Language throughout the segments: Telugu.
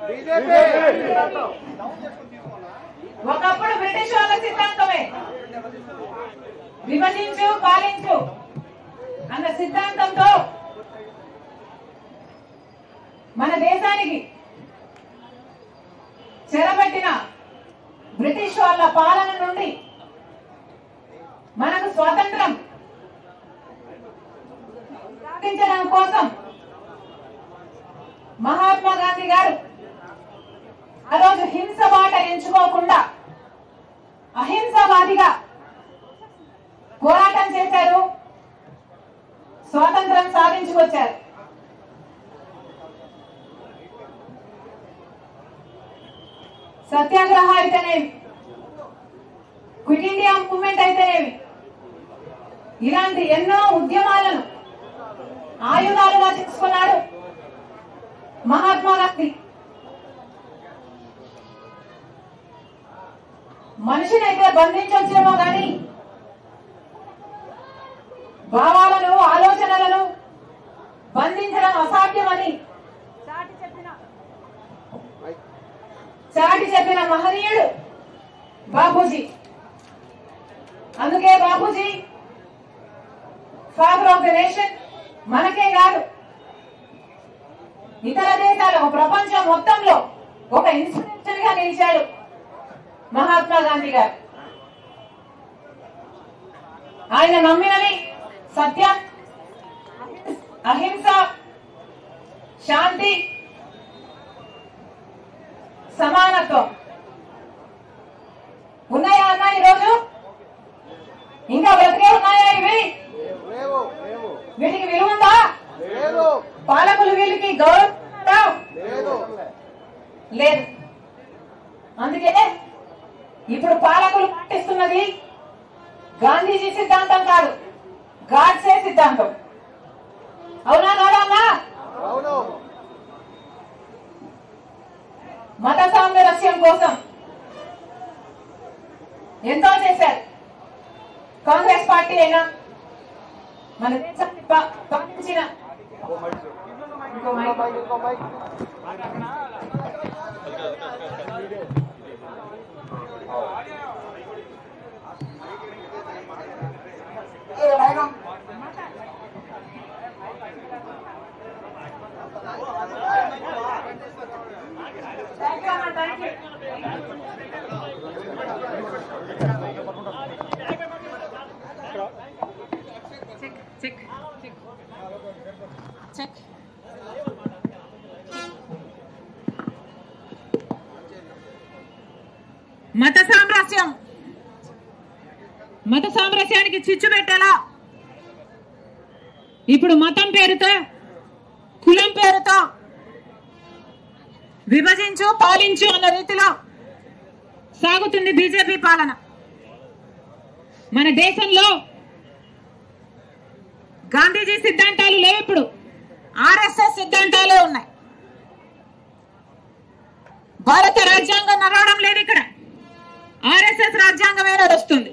ఒకప్పుడు బ్రిటిష్ వాళ్ళ సిద్ధాంతమే విభజించు పాలించు అన్న సిద్ధాంతంతో మన దేశానికి చెరబట్టిన బ్రిటిష్ వాళ్ళ పాలన నుండి మనకు స్వాతంత్రం సాధించడం కోసం మహాత్మా గాంధీ గారు ఆ రోజు హింస బాట ఎంచుకోకుండా అహింసవాదిగా పోరాటం చేశారు స్వాతంత్రం సాధించుకొచ్చారు సత్యాగ్రహం అయితేనేమి క్విట్ ఇండియా మూవ్మెంట్ అయితేనేమి ఇలాంటి ఎన్నో ఉద్యమాలను ఆయుధాలుగా తీసుకున్నాడు మహాత్మా గాంధీ మనిషినైతే బంధించొచ్చేమో గాని భావాలను ఆలోచనలను బంధించడం అసాధ్యమని చాటి చెప్పిన మహనీయుడు బాపూజీ అందుకే Bapuji father of the nation మనకే కాదు ఇతర దేశాలకు ప్రపంచం మొత్తంలో ఒక ఇన్స్పిరేషన్ గా నిలిచాడు మహాత్మా గాంధీ గారు ఆయన నమ్మినవి సత్యం అహింస శాంతి సమానత్వం ఉన్నాయా అన్న ఈరోజు ఇంకా బ్రతికే ఉన్నాయా ఇవి లేవు లేవు వీటికి విలువ ఉందా లేదు పాలకులు వీళ్ళకి గౌరవం ఉందా? లేదు లేదు అందుకే ఇప్పుడు పాలకులు పాటిస్తున్నది గాంధీజీ సిద్ధాంతం కాదు గాడ్సే సిద్ధాంతం అవునా కాదా అన్నా అవును మత సామరస్యం కోసం ఎంతో చేశారు కాంగ్రెస్ పార్టీ అయినా మన దేశాన్ని పా- పాలించిన ఇంకో మైక్. ఇంకో మైక్ Thank you, అన్న, thank you. Check, check, check. Check. మత సామరస్యం మత సామరస్యానికి చిచ్చు పెట్టేలా ఇప్పుడు మతం పేరుతో కులం పేరుతో విభజించు పాలించు అన్న రీతిలో సాగుతుంది బీజేపీ పాలన మన దేశంలో గాంధీజీ సిద్ధాంతాలు లేవు ఇప్పుడు ఆర్ఎస్ఎస్ సిద్ధాంతాలే ఉన్నాయి భారత రాజ్యాంగం నడవడం లేదు ఇక్కడ ఆర్ఎస్ఎస్ రాజ్యాంగమే నడుస్తుంది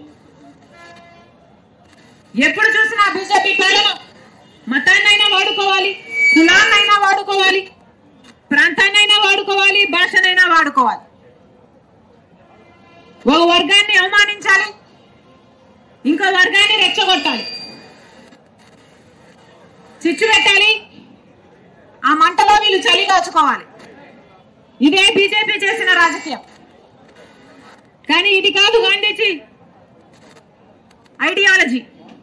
ఎప్పుడు చూసినా బీజేపీ పాలన మతాన్నైనా వాడుకోవాలి కులాన్నైనా వాడుకోవాలి ప్రాంతాన్నైనా వాడుకోవాలి భాషనైనా వాడుకోవాలి ఒక వర్గాన్ని అవమానించాలి ఇంకో వర్గాన్ని రెచ్చగొట్టాలి చిచ్చు పెట్టాలి ఆ మంటలో వీళ్ళు చలి దాచుకోవాలి ఇదే బీజేపీ చేసిన రాజకీయం కానీ ఇది కాదు గాంధీజీ ఐడియాలజీ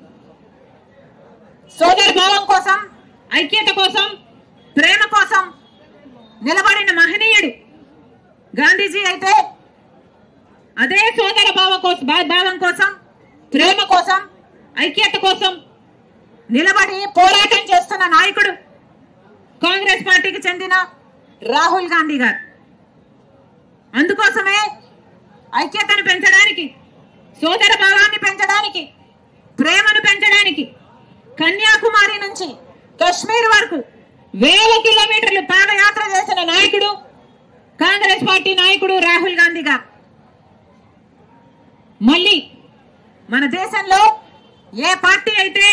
సోదర భావం కోసం ఐక్యత కోసం ప్రేమ కోసం నిలబడిన మహనీయుడు గాంధీజీ అయితే అదే సోదర భావ కోసం భా- భావం కోసం ప్రేమ కోసం ఐక్యత కోసం నిలబడి పోరాటం చేస్తున్న నాయకుడు కాంగ్రెస్ పార్టీకి చెందిన రాహుల్ గాంధీ గారు అందుకోసమే ఐక్యతను పెంచడానికి సోదర భావాన్ని పెంచడానికి ప్రేమను పెంచడానికి కన్యాకుమారి నుంచి కశ్మీర్ వరకు వేల కిలోమీటర్లు పాదయాత్ర చేసిన నాయకుడు కాంగ్రెస్ పార్టీ నాయకుడు రాహుల్ గాంధీ గారు మళ్ళీ మన దేశంలో ఏ పార్టీ అయితే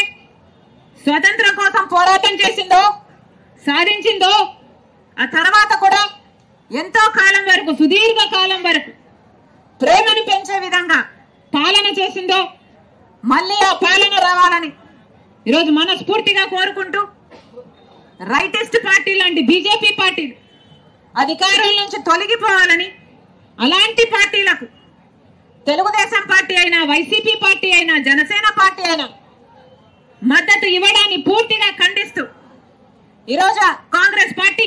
స్వతంత్రం కోసం పోరాటం చేసిందో సాధించిందో ఆ తర్వాత కూడా ఎంతో కాలం వరకు సుదీర్ఘ కాలం వరకు ప్రేమను పెంచే విధంగా పాలన చేసిందో మళ్ళీ ఆ పాలన రావాలని ఈరోజు మనస్ఫూర్తిగా కోరుకుంటూ రైటిస్ట్ పార్టీ లాంటి బీజేపీ పార్టీలు అధికారం నుంచి తొలగిపోవాలని అలాంటి పార్టీలకు తెలుగుదేశం పార్టీ అయినా వైసీపీ పార్టీ అయినా జనసేన పార్టీ అయినా మద్దతు ఇవ్వడాన్ని పూర్తిగా ఖండిస్తూ ఈరోజు కాంగ్రెస్ పార్టీ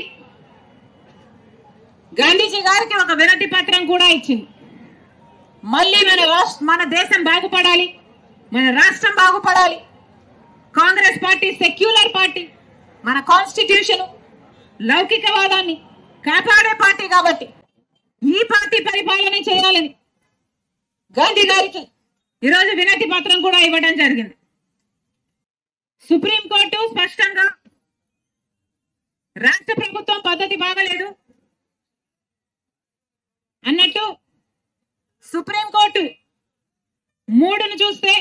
గాంధీజీ గారికి ఒక వినతి పత్రం కూడా ఇచ్చింది మళ్ళీ మన రాష్ట్ర మన దేశం బాగుపడాలి మన రాష్ట్రం బాగుపడాలి కాంగ్రెస్ పార్టీ సెక్యులర్ పార్టీ మన కాన్స్టిట్యూషన్ లౌకికవాదాన్ని కాపాడే పార్టీ కాబట్టి ఈ పార్టీ పరిపాలన చేయాలని గాంధీ గారికి ఈరోజు వినతి పత్రం కూడా ఇవ్వడం జరిగింది సుప్రీంకోర్టు స్పష్టంగా రాష్ట్ర ప్రభుత్వం పద్ధతి బాగలేదు అన్నట్టు సుప్రీంకోర్టు మూడును చూస్తే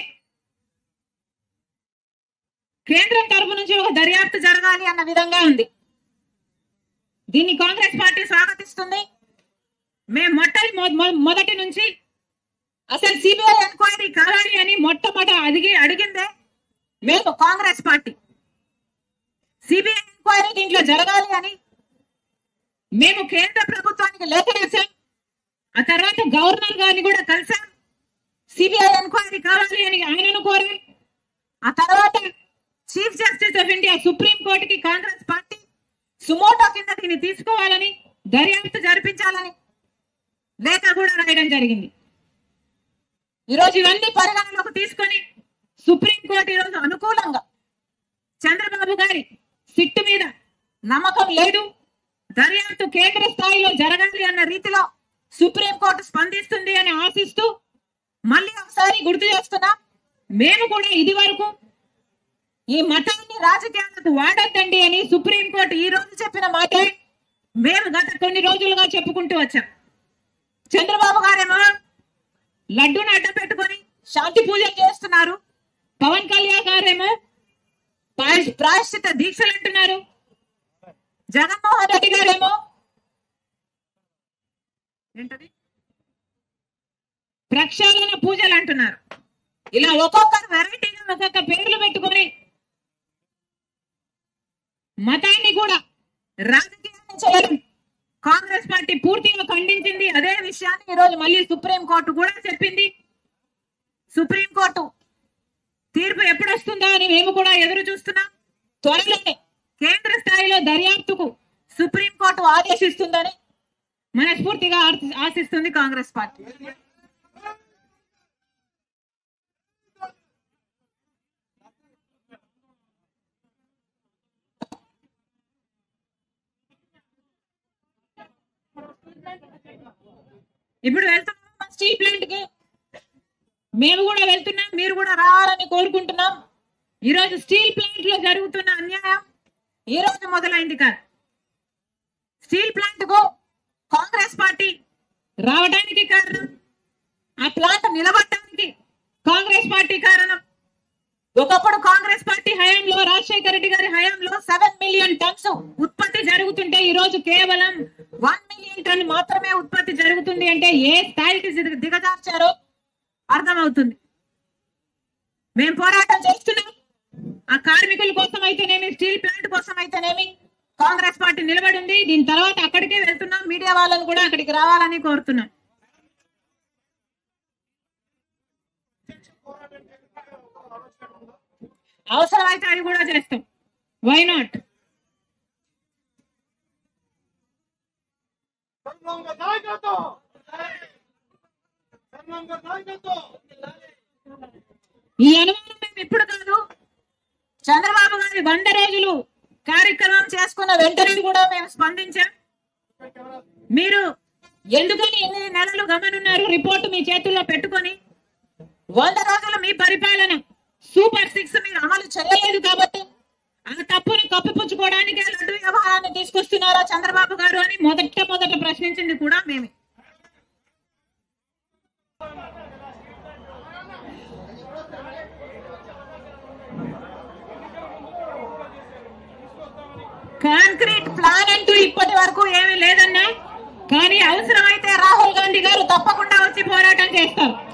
కేంద్రం తరపు నుంచి ఒక దర్యాప్తు జరగాలి అన్న విధంగా ఉంది దీన్ని కాంగ్రెస్ పార్టీ స్వాగతిస్తుంది మేము మొట్టటి మొ- మొ- మొదటి నుంచి అసలు సిబిఐ ఎంక్వైరీ కావాలి అని మొట్టమొదట అడిగి అడిగిందే మేము కాంగ్రెస్ పార్టీ సిబిఐ ఎంక్వైరీ దీంట్లో జరగాలి అని మేము కేంద్ర ప్రభుత్వానికి లేఖ రాశాం ఆ తర్వాత గవర్నర్ గారిని కూడా కలిసాం సిబిఐ ఎంక్వైరీ కావాలి అని ఆయనను కోరాం ఆ తర్వాత chief justice of India supreme కోర్టుకి కాంగ్రెస్ పార్టీ సుమోటో కింద దీన్ని తీసుకోవాలని దర్యాప్తు జరిపించాలని లేఖ కూడా రాయడం జరిగింది ఈరోజు ఇవన్నీ పరిగణలోకి తీసుకొని సుప్రీం కోర్టు ఈరోజు అనుకూలంగా చంద్రబాబు గారి సిట్టు మీద నమ్మకం లేదు దర్యాప్తు కేంద్ర స్థాయిలో జరగాలి అన్న రీతిలో సుప్రీం కోర్టు స్పందిస్తుంది అని ఆశిస్తూ మళ్ళీ ఒకసారి గుర్తు చేస్తున్నా మేము కూడా ఇది వరకు ఈ మతాన్ని రాజకీయాలకు వాడొద్దండి అని సుప్రీం కోర్టు ఈ రోజు చెప్పిన మాటే మేము గత కొన్ని రోజులుగా చెప్పుకుంటూ వచ్చాం చంద్రబాబు గారేమో లడ్డూని అడ్డం పెట్టుకొని శాంతి పూజలు చేస్తున్నారు పవన్ కళ్యాణ్ గారేమో ప్రాయశ్- ప్రాయశ్చిత దీక్షలు అంటున్నారు జగన్మోహన్ రెడ్డి గారేమో ఏంటది ప్రక్షాళన పూజలు అంటున్నారు ఇలా ఒక్కొక్కరు వెరైటీగా ఒక్కొక్క పేర్లు పెట్టుకొని మతాన్ని కూడా రాజకీయాన్ని చేయడం కాంగ్రెస్ పార్టీ పూర్తిగా ఖండించింది అదే విషయాన్ని ఈ రోజు మళ్ళీ సుప్రీం కోర్టు కూడా చెప్పింది సుప్రీం కోర్టు తీర్పు ఎప్పుడు వస్తుందా అని మేము కూడా ఎదురు చూస్తున్నాం త్వరలోనే కేంద్ర స్థాయిలో దర్యాప్తుకు సుప్రీం కోర్టు ఆదేశిస్తుందని మనస్ఫూర్తిగా ఆర్తి- ఆశిస్తుంది కాంగ్రెస్ పార్టీ ఇప్పుడు వెళ్తున్నాం స్టీల్ ప్లాంట్ కి మేము కూడా వెళ్తున్నాం మీరు కూడా రావాలని కోరుకుంటున్నాం ఈ రోజు స్టీల్ ప్లాంట్ లో జరుగుతున్న అన్యాయం ఈ రోజు మొదలైంది కాదు స్టీల్ ప్లాంట్ కు కాంగ్రెస్ పార్టీ రావడానికి కారణం ఆ ప్లాంట్ నిలబడటానికి కాంగ్రెస్ పార్టీ కారణం ఒకప్పుడు కాంగ్రెస్ పార్టీ హయాంలో రాజశేఖర రెడ్డి గారి హయాంలో సెవెన్ మిలియన్ టన్స్ ఉత్పత్తి జరుగుతుంటే ఈ రోజు కేవలం వన్ మిలియన్ టన్ మాత్రమే ఉత్పత్తి జరుగుతుంది అంటే ఏ స్థాయికి దిగ- దిగజార్చారో అర్థమవుతుంది మేము పోరాటం చేస్తున్నాం ఆ కార్మికుల కోసం అయితేనేమి స్టీల్ ప్లాంట్ కోసం అయితేనేమి కాంగ్రెస్ పార్టీ నిలబడి ఉంది దీని తర్వాత అక్కడికే వెళ్తున్నాం మీడియా వాళ్ళని కూడా అక్కడికి రావాలని కోరుతున్నాం అవసరమైతే అది కూడా చేస్తాం వై నాట్ సంఘం నాయకత్వం సంఘం నాయకత్వం ఈ అనుమానం మేము ఇప్పుడు కాదు చంద్రబాబు గారి వంద రోజులు కార్యక్రమం చేసుకున్న వెంటనే కూడా మేము స్పందించాం మీరు ఎందుకని ఎన్ని నెలలు గమనున్నారు రిపోర్టు మీ చేతుల్లో పెట్టుకొని వంద రోజులు మీ పరిపాలన సూపర్ సిక్స్ మీరు అమలు చేయలేదు కాబట్టి ఆ తప్పుని కప్పిపుచ్చుకోవడానికి లడ్డు వ్యవహారాన్ని తీసుకొస్తున్నారా చంద్రబాబు గారు అని మొదట మొదట ప్రశ్నించింది కూడా మేమే కాంక్రీట్ ప్లాన్ అంటూ ఇప్పటి వరకు ఏమీ లేదన్నా కానీ అవసరమైతే రాహుల్ గాంధీ గారు తప్పకుండా వచ్చి పోరాటం చేస్తారు